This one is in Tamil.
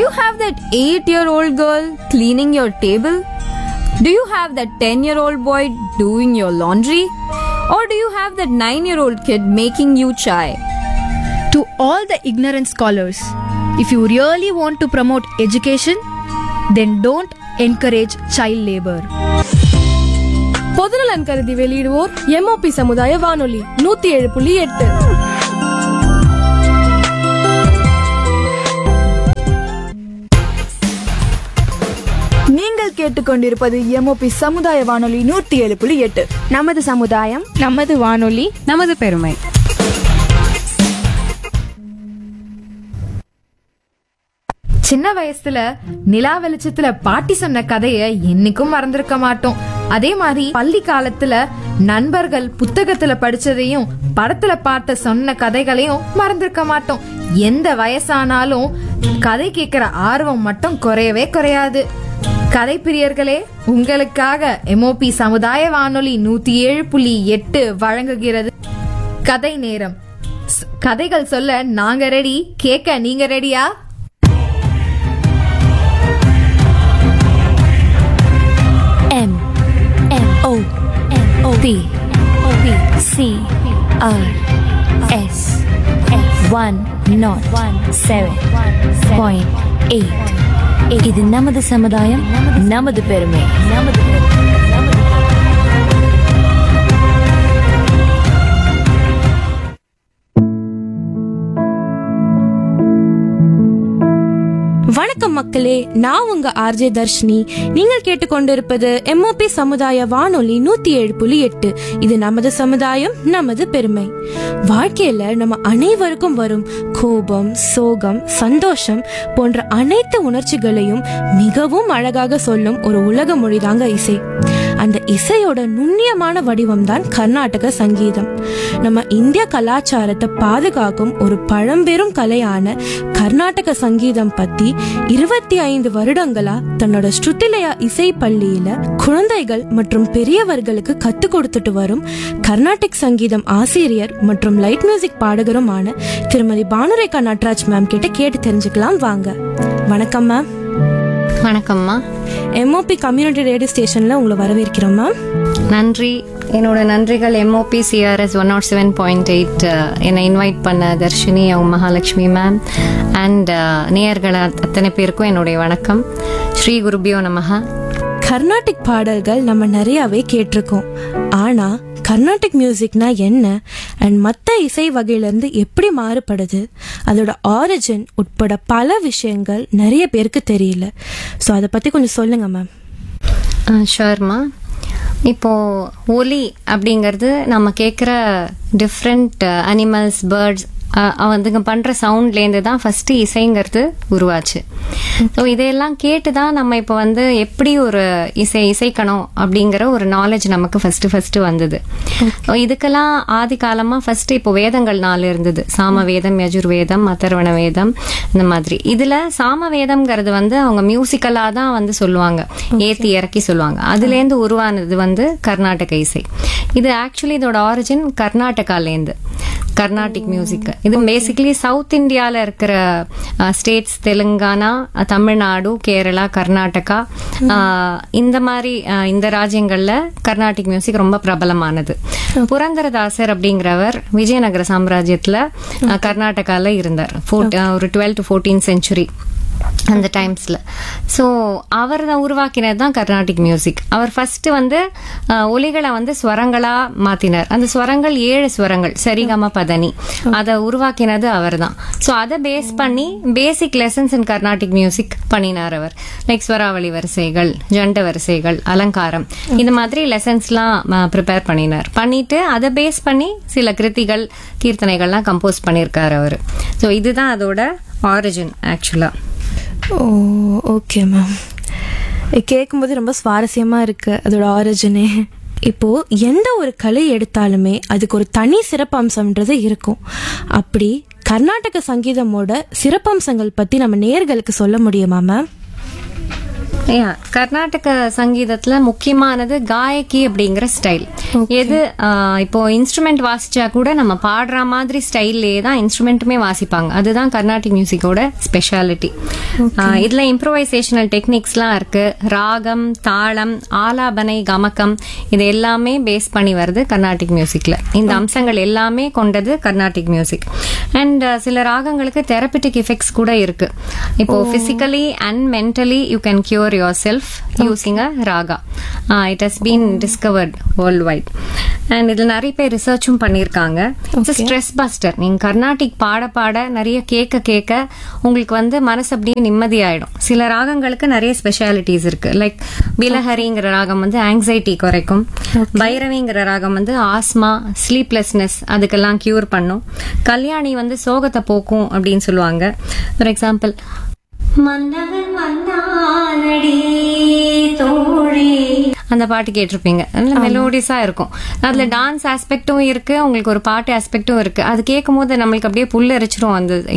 you have that 8 year old girl cleaning your table? Do you have that 10 year old boy doing your laundry? Or do you have that 9 year old kid making you chai? To all the ignorant scholars, if you really want to promote education, then don't encourage child labor. பொதுநலன் கருதி வெளியிடுவோர் எம்ஓபி சமுதாய வானொலி நூத்தி ஏழு புள்ளி எட்டு நீங்கள் கேட்டுக்கொண்டிருப்பது எம்ஓபி சமுதாய வானொலி நூற்றி ஏழு புள்ளி எட்டு நமது சமுதாயம் நமது வானொலி நமது பெருமை சின்ன வயசுல நிலா வெளிச்சத்துல பாட்டி சொன்ன கதைய என்னைக்கும் மறந்திருக்க மாட்டோம் அதே மாதிரி பள்ளி காலத்துல நண்பர்கள் புத்தகத்துல படிச்சதையும் படத்துல பார்த்த சொன்ன கதைகளையும் மறந்திருக்க மாட்டோம் எந்த வயசானாலும் கதை கேட்கிற ஆர்வம் மட்டும் குறையவே குறையாது கதை பிரியர்களே உங்களுக்காக எம்ஓபி சமுதாய வானொலி நூத்தி ஏழு புள்ளி எட்டு வழங்குகிறது கதை நேரம் ஸ்- கதைகள் சொல்ல நாங்க ரெடி கேட்க நீங்க ரெடியா M M O M O P P C R S S one not one seven point eight இது நமது சமுதாயம் நமது பெருமை நமது பெருமை நமது வணக்கம் மக்களே நான் உங்க ஆர்ஜே தர்ஷினி நீங்கள் கேட்டுக்கொண்டிருப்பது எம்ஓபி சமுதாய வானொலி நூத்தி ஏழு புள்ளி எட்டு இது நமது சமுதாயம் நமது பெருமை வாழ்க்கையில நம்ம அனைவருக்கும் வரும் கோபம் சோகம் சந்தோஷம் போன்ற அனைத்து உணர்ச்சிகளையும் மிகவும் அழகாக சொல்லும் ஒரு உலக மொழிதாங்க இசை அந்த இசையோட நுண்ணியமான வடிவம் தான் கர்நாடக சங்கீதம் நம்ம இந்திய கலாச்சாரத்தை பாதுகாக்கும் ஒரு பழம்பெரும் கலையான கர்நாடக சங்கீதம் பத்தி இருபத்தி ஐந்து வருடங்களா தன்னோட ஸ்ருதிலயா இசை பள்ளியில குழந்தைகள் மற்றும் பெரியவர்களுக்கு கத்து கொடுத்துட்டு வரும் கர்நாடிக் சங்கீதம் ஆசிரியர் மற்றும் லைட் மியூசிக் பாடகருமான திருமதி பானுரேகா நட்ராஜ் மேம் கிட்ட கேட்டு தெரிஞ்சுக்கலாம் வாங்க வணக்கம் மேம் வணக்கம்மா எம்ஓபி கம்யூனிட்டி ரேடியோ ஸ்டேஷன்ல உங்களை வரவேற்கிறோம் மேம் நன்றி என்னோட நன்றிகள் MOP CRS one nought seven point eight என்னை இன்வைட் பண்ண தர்ஷினி அவங்க மகாலட்சுமி மேம் அண்ட் நேயர்கள் அத்தனை பேருக்கும் என்னுடைய வணக்கம் ஸ்ரீ குருபியோ நமஹா கர்நாடிக் பாடல்கள் நம்ம நிறையவே கேட்டிருக்கோம் ஆனா கர்நாடிக் மியூசிக்னா என்ன அண்ட் மற்ற இசை வகையிலேருந்து எப்படி மாறுபடுது அதோட ஆரிஜின் உட்பட பல விஷயங்கள் நிறைய பேருக்கு தெரியல ஸோ அதை பற்றி கொஞ்சம் சொல்லுங்க மேம் ஷோர்மா இப்போ ஒலி அப்படிங்கிறது நம்ம கேட்குற டிஃப்ரெண்ட் அனிமல்ஸ் பேர்ட்ஸ் அதுங்க பண்ற சவுண்ட்லேருந்து தான் ஃபர்ஸ்ட் இசைங்கிறது உருவாச்சு ஸோ இதையெல்லாம் கேட்டு தான் நம்ம இப்போ வந்து எப்படி ஒரு இசை இசைக்கணும் அப்படிங்கிற ஒரு நாலேஜ் நமக்கு ஃபர்ஸ்ட் ஃபர்ஸ்ட் வந்தது So இதுக்கெல்லாம் ஆதி காலமா ஃபர்ஸ்ட் இப்போ வேதங்கள் நாலு இருந்தது சாம வேதம் யஜுர் வேதம் அதர்வண வேதம் இந்த மாதிரி இதுல சாம வேதம்ங்கிறது வந்து அவங்க மியூசிக்கலா தான் வந்து சொல்லுவாங்க ஏத்தி இறக்கி சொல்லுவாங்க அதுலேருந்து உருவானது வந்து கர்நாடக இசை இது ஆக்சுவலி இதோட ஆரிஜின் கர்நாடகாலேருந்து கர்நாடிக் மியூசிக் இது பேசிக்கலி சவுத் இந்தியால இருக்கிற ஸ்டேட்ஸ் தெலுங்கானா அஹ், தமிழ்நாடு கேரளா கர்நாடகா அஹ், இந்த மாதிரி அஹ், இந்த ராஜ்யங்கள்ல கர்நாடிக் மியூசிக் ரொம்ப பிரபலமானது புரந்தரதாசர் அப்படிங்கிறவர் விஜயநகர சாம்ராஜ்யத்துல அஹ், கர்நாடகால இருந்தார் Fourt- அஹ், ஒரு டுவெல் டு ஃபோர்டீன் செஞ்சுரி அந்த டைம்ஸ்ல ஸோ அவர் தான் உருவாக்கினது தான் கர்நாடிக் மியூசிக் அவர் ஃபர்ஸ்ட் வந்து அஹ், ஒலிகளை வந்து ஸ்வரங்களா மாத்தினார் அந்த ஸ்வரங்கள் ஏழு ஸ்வரங்கள் சரிகம பதனி அதை உருவாக்கினது அவர் தான் ஸோ அதை பேஸ் பண்ணி basic lessons in Carnatic music பண்ணினார் அவர் லைக் ஸ்வராவளி வரிசைகள் ஜண்ட வரிசைகள் அலங்காரம் இந்த மாதிரி லெசன்ஸ்லாம் ப்ரிப்பேர் பண்ணினார் பண்ணிட்டு அதை பேஸ் பண்ணி சில கிருத்திகள் கீர்த்தனைகள்லாம் கம்போஸ் பண்ணியிருக்காரு அவர் ஸோ இதுதான் அதோட ஆரிஜின் ஆக்சுவலா ஓ ஓகே மேம் கேட்கும்போது ரொம்ப சுவாரஸ்யமாக இருக்கு அதோட ஆரிஜினே இப்போ எந்த ஒரு கலை எடுத்தாலுமே அதுக்கு ஒரு தனி சிறப்பம்சம்ன்றது இருக்கும் அப்படி கர்நாடக சங்கீதமோட சிறப்பம்சங்கள் பத்தி நம்ம நேர்களுக்கு சொல்ல முடியுமா மேம் Yeah, கர்நாடக சங்கீதத்துல முக்கியமானது காயகி அப்படிங்கிற ஸ்டைல் எது ஆஹ், இப்போ இன்ஸ்ட்ருமெண்ட் வாசிச்சா கூட நம்ம பாடுற மாதிரி ஸ்டைல்லே தான் இன்ஸ்ட்ருமெண்ட்டுமே வாசிப்பாங்க அதுதான் கர்நாடிக் மியூசிக்கோட ஸ்பெஷாலிட்டி இதுல இம்ப்ரோவைசேஷனல் டெக்னிக்ஸ்லாம் இருக்கு ராகம் தாளம் ஆலாபனை கமக்கம் இது எல்லாமே பேஸ் பண்ணி வருது கர்நாடிக் மியூசிக்ல இந்த அம்சங்கள் எல்லாமே கொண்டது கர்நாடிக் மியூசிக் அண்ட் சில ராகங்களுக்கு தெரபிட்டிக் எஃபெக்ட்ஸ் கூட இருக்கு இப்போ physically and mentally you can cure yourself using a raga it has been discovered worldwide and இதுல நிறைய பேர் ரிசர்ச்சும் பண்ணியிருக்காங்க இட்ஸ் ஸ்ட்ரெஸ் பஸ்டர் நீங்க கர்நாடிக் பாட பாட நிறைய கேட்க கேட்க உங்களுக்கு வந்து மனசு அப்படியே நிம்மதியாயிடும் சில ராகங்களுக்கு நிறைய ஸ்பெஷாலிட்டிஸ் இருக்கு லைக் பிலஹரிங்கிற ராகம் வந்து ஆங்ஸைட்டி குறைக்கும் பைரவிங்கிற ராகம் வந்து ஆஸ்மா ஸ்லீப்லெஸ்னஸ் அதுக்கெல்லாம் கியூர் பண்ணும் கல்யாணி வந்து சோகத்தை போக்கும் அப்படின்னு சொல்லுவாங்க ஃபார் எக்ஸாம்பிள் மன்னவன் வந்தானடி தோழி அந்த பாட்டு கேட்டிருப்பீங்க நல்ல மெலோடிஸா இருக்கும் அதுல டான்ஸ் ஆஸ்பெக்டும் இருக்கு உங்களுக்கு ஒரு பாட்டு ஆஸ்பெக்டும் இருக்கு அது கேட்கும் போது நம்மளுக்கு அப்படியே புல் அரிச்சிரும் அந்த